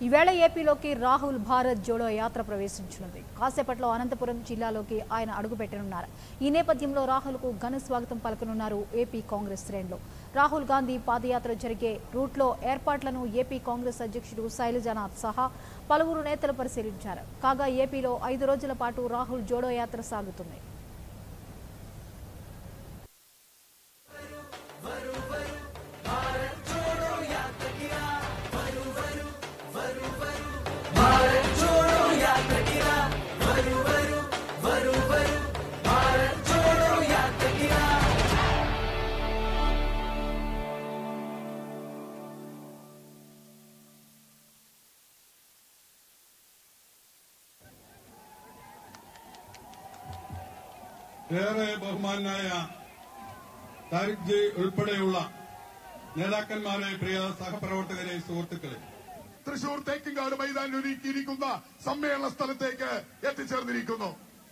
ఈవేళ ఏపీలోకి రాహుల్ భారత్ జోడో యాత్ర ప్రవేశించనుంది కాసేపట్లో అనంతపురం జిల్లాలోకి ఆయన అడుగుపెట్టనున్నారు ఈ నేపథ్యంలో రాహుల్కు ఘన స్వాగతం పలకనున్నారు ఏపీ కాంగ్రెస్ శ్రేణులు రాహుల్ గాంధీ పాదయాత్ర జరిగే రూట్లో ఏర్పాట్లను ఏపీ కాంగ్రెస్ అధ్యక్షుడు శైలజానాథ్ సహా పలువురు నేతలు పరిశీలించారు కాగా ఏపీలో ఐదు రోజుల పాటు రాహుల్ జోడో యాత్ర సాగుతుంది ഏറെ ബഹുമാനായ താരിഖ് ജി ഉൾപ്പെടെയുള്ള നേതാക്കന്മാരെ പ്രിയ സഹപ്രവർത്തകരെ സുഹൃത്തുക്കളെ തൃശൂർ തേക്കിങ്കാട് മൈതാനിൽ ഒരുക്കിയിരിക്കുന്ന സമ്മേളന സ്ഥലത്തേക്ക് എത്തിച്ചേർന്നിരിക്കുന്നു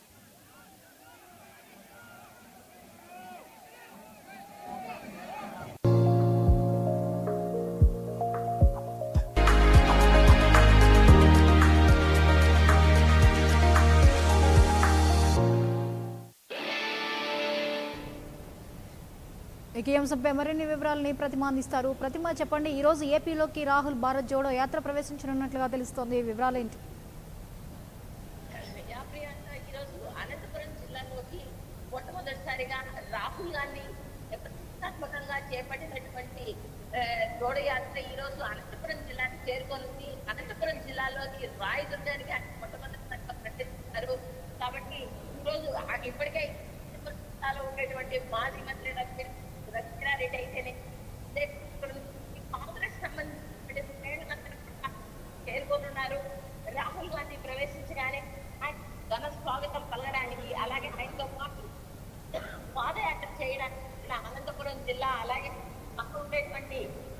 ఇక ఈ అంశంపై మరిన్ని వివరాలని ప్రతిమ అందిస్తారు ప్రతిమ చెప్పండి ఈ రోజు ఏపీలోకి రాహుల్ భారత్ జోడో యాత్ర ప్రవేశించనున్నట్లుగా తెలుస్తోంది వివరాలు ఏంటి విజయప్రియాంక ఈరోజు అనంతపురం జిల్లాలోకి మొట్టమొదటిసారిగా రాహుల్ గాంధీ ప్రతిష్టాత్మకంగా చేపట్టినటువంటి ఆ, జోడయాత్ర ఈ రోజు అనంతపురం జిల్లాకి చేరుకొనుంది అనంతపురం జిల్లాలోని రాయదుర్గానికి ఆయన మొట్టమొదటిసారిగా ప్రకటిస్తున్నారు కాబట్టి ఈ రోజు ఆ- ఇప్పటికే అనంతపురం జిల్లాలో ఉండేటువంటి మాజీ మంత్రి రవి- రవీంద్రారెడ్డి అయితేనే అదే ఈ కాంగ్రెస్ సంబంధించిన శ్రేణులందరూ కూడా చేరుకోనున్నారు రాహుల్ గాంధీ ప్రవేశించగానే ఆయన ఘన స్వాగతం పలకడానికి అలాగే ఆయనతో పాటు పాదయాత్ర చేయడానికి ఇలా అనంతపురం జిల్లా అలాగే అక్కడ ఉండేటువంటి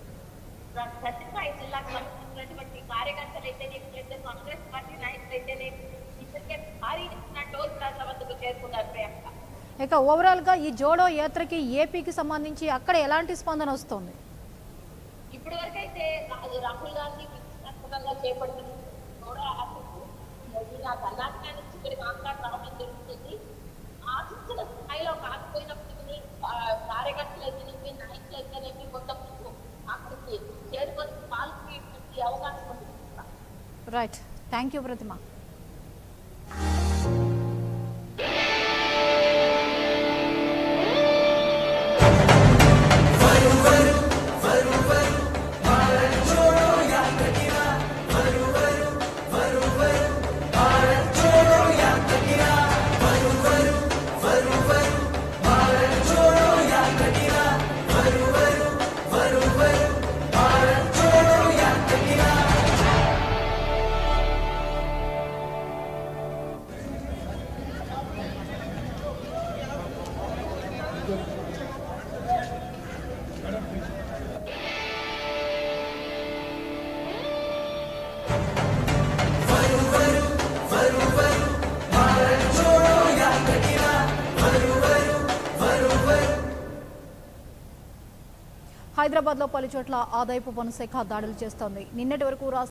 ప్ర- సత్యసాయి జిల్లాకు సంబంధించినటువంటి కార్యకర్తలు అయితేనే లేదా కాంగ్రెస్ పార్టీ నాయకులు అయితేనే ఇప్పటికే భారీ ఎత్తున టోల్ ప్లాజా వద్దకు చేరుకున్నారు ప్రియాంక ఇక ఓవరాల్ గా ఈ జోడో యాత్రకి ఏపీకి సంబంధించి అక్కడ ఎలాంటి స్పందన వస్తోంది ఇప్పటి వరకు అయితే రాహుల్ గాంధీ ప్రతిష్టాత్మకంగా చేపట్టిన కూడా యాత్రకు ఇలా కర్ణాటక నుంచి ఇక్కడికి ఆంధ్ర రావడం జరుగుతుంది ఆశించిన స్థాయిలో కాకపోయినప్పటికీ ఆ, కార్యకర్తలు అయితేనేమి నాయకులు అయితేనేమి కొంతమంది అక్కడికి చేరుకొని పాల్గొనేటువంటి అవకాశం ఉంది right thank you Pratima Hyderabad లో పలు చోట్ల ఆదాయపు పన్ను శాఖ దాడులు చేస్తోంది నిన్నటి వరకు రాష్ట్ర